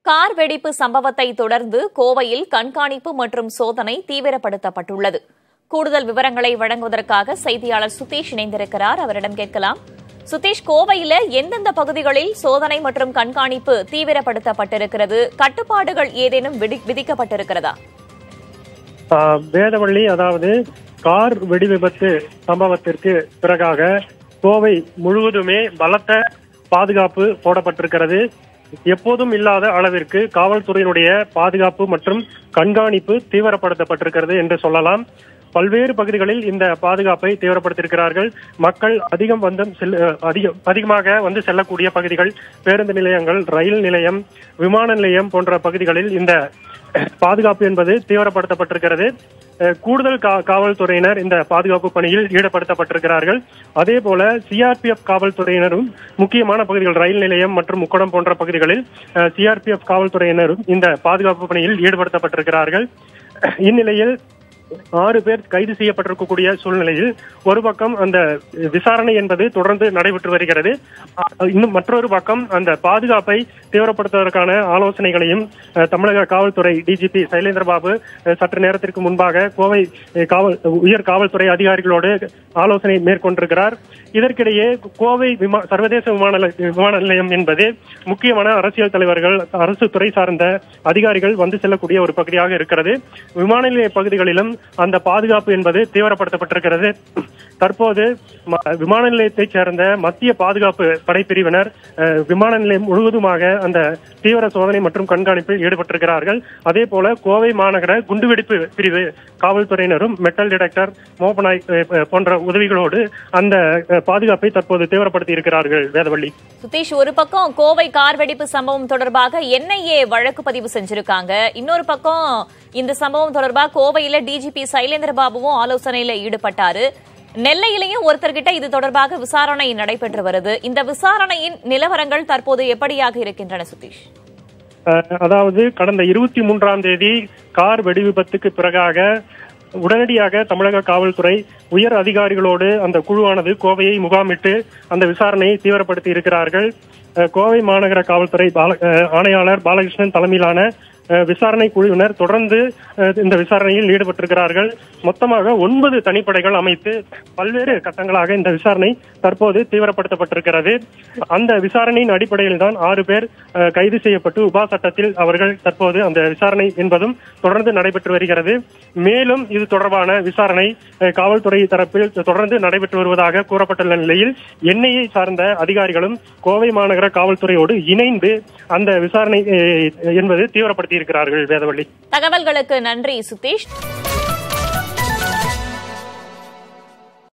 car வெடிப்பு சம்பவத்தை தொடர்ந்து கோவையில் கண்காணிப்பு மற்றும் சோதனை தீவிரப்படுத்தப்பட்டுள்ளது கூடுதல் விவரங்களை வழங்குவதற்காக செய்தியாளர் சுதீஷ் இணைந்திருக்கிறார் அவரிடம் கேட்கலாம் சுதீஷ் கோவையில எந்தெந்த பகுதிகளில் சோதனை மற்றும் கண்காணிப்பு தீவிரப்படுத்தப்பட்டிருக்கிறது கட்டுப்பாடுகள் ஏதேனும் விதி- விதிக்கப்பட்டிருக்கிறதா ஆஹ் வேதவள்ளி அதாவது கார் வெடி விபத்து சம்பவத்திற்கு பிறகாக கோவை முழுவதுமே பலத்த பாதுகாப்பு போடப்பட்டிருக்கிறது எப்போதும் இல்லாத அளவிற்கு காவல்துறையினுடைய பாதுகாப்பு மற்றும் கண்காணிப்பு தீவிரப்படுத்தப்பட்டிருக்கிறது என்று சொல்லலாம் பல்வேறு பகுதிகளில் இந்த பாதுகாப்பை தீவிரப்படுத்தியிருக்கிறார்கள் மக்கள் அதிகம் வந்து செல்ல- அதிகம் அதிகமாக வந்து செல்லக்கூடிய பகுதிகள் பேருந்து நிலையங்கள் ரயில் நிலையம் விமான நிலையம் போன்ற பகுதிகளில் இந்த பாதுகாப்பு என்பது தீவிரப்படுத்தப்பட்டிருக்கிறது அஹ் கூடுதல் கா- காவல்துறையினர் இந்த பாதுகாப்பு பணியில் ஈடுபடுத்தப்பட்டிருக்கிறார்கள் அதே போல சிஆர்பிஎஃப் காவல்துறையினரும் முக்கியமான பகுதிகள் ரயில் நிலையம் மற்றும் முக்கடம் போன்ற பகுதிகளில் சிஆர்பிஎஃப் காவல்துறையினரும் இந்த பாதுகாப்பு பணியில் ஈடுபடுத்தப்பட்டிருக்கிறார்கள் இந்நிலையில் ஆறு பேர் கைது செய்யப்பட்டிருக்கக்கூடிய சூழ்நிலையில் ஒரு பக்கம் அந்த விசாரணை என்பது தொடர்ந்து நடைபெற்று வருகிறது அஹ் இன்னும் மற்றொரு பக்கம் அந்த பாதுகாப்பை தீவிரப்படுத்துவதற்கான ஆலோசனைகளையும் அஹ், தமிழக காவல்துறை டிஜிபி சைலேந்திரபாபு அஹ், சற்று நேரத்திற்கு முன்பாக கோவை அஹ், காவல் உயர் காவல்துறை அதிகாரிகளோடு ஆலோசனை மேற்கொண்டிருக்கிறார் இதற்கிடையே கோவை விமா சர்வதேச விமான நிலைய- விமான நிலையம் என்பது முக்கியமான அரசியல் தலைவர்கள் அரசு துறை சார்ந்த அதிகாரிகள் வந்து செல்லக்கூடிய ஒரு பகுதியாக இருக்கிறது விமான நிலைய பகுதிகளிலும் அந்த பாதுகாப்பு என்பது தீவிரப்படுத்தப்பட்டிருக்கிறது தற்போது ம- விமான நிலையத்தைச் சேர்ந்த மத்திய பாதுகாப்பு படைப்பிரிவினர் அஹ், விமான நிலையம் முழுவதுமாக அந்த தீவிர சோதனை மற்றும் கண்காணிப்பில் ஈடுபட்டிருக்கிறார்கள் அதே போல கோவை மாநகர குண்டுவெடிப்பு பிரிவு காவல்துறையினரும் மெட்டல் டிடெக்டர் மோப்பனாய் அஹ், அஹ், போன்ற உதவிகளோடு அந்த அஹ், பாதுகாப்பை தற்போது தீவிரப்படுத்தி இருக்கிறார்கள் வேதவள்ளி சுதீஷ் ஒரு பக்கம் கோவை கார் வெடிப்பு சம்பவம் தொடர்பாக என்ஐஏ வழக்கு பதிவு செஞ்சிருக்காங்க இன்னொரு பக்கம் இந்த சம்பவம் தொடர்பாக கோவையில டிஜிபி சைலேந்திர பாபுவும் ஆலோசனையில ஈடுபட்டாரு நெல்லையிலையும் ஒருத்தர்கிட்ட இது தொடர்பாக விசாரணை நடைபெற்று வருது இந்த விசாரணையின் நிலவரங்கள் தற்போது எப்படியாக இருக்கின்றன சுதீஷ் அஹ், அதாவது கடந்த இருபத்தி மூன்றாம் தேதி கார் வெடி விபத்துக்கு பிறகாக உடனடியாக தமிழக காவல்துறை உயர் அதிகாரிகளோடு அந்த குழுவானது கோவையை முகாமிட்டு அந்த விசாரணையை தீவிரப்படுத்தி இருக்கிறார்கள் அஹ், கோவை மாநகர காவல்துறை பால- அஹ், ஆணையாளர் பாலகிருஷ்ணன் தலைமையிலான அஹ், விசாரணை குழுவினர் தொடர்ந்து அஹ், இந்த விசாரணையில் ஈடுபட்டிருக்கிறார்கள் மொத்தமாக ஒன்பது தனிப்படைகள் அமைத்து பல்வேறு கட்டங்களாக இந்த விசாரணை தற்போது தீவிரப்படுத்தப்பட்டிருக்கிறது அந்த விசாரணையின் அடிப்படையில் தான் ஆறு பேர் அஹ், கைது செய்யப்பட்டு உபா சட்டத்தில் அவர்கள் தற்போது அந்த விசாரணை என்பதும் தொடர்ந்து நடைபெற்று வருகிறது மேலும் இது தொடர்பான விசாரணை அஹ், காவல்துறை தரப்பில் தொடர்ந்து நடைபெற்று வருவதாக கூறப்பட்டுள்ள நிலையில் எண்ணெயை சார்ந்த அதிகாரிகளும் கோவை மாநகர காவல்துறையோடு இணைந்து அந்த விசாரணை அஹ், என்பது தீவிரப்படுத்தி இருக்கிறார்கள் வேதவள்ளி தகவல்களுக்கு நன்றி சுதீஷ்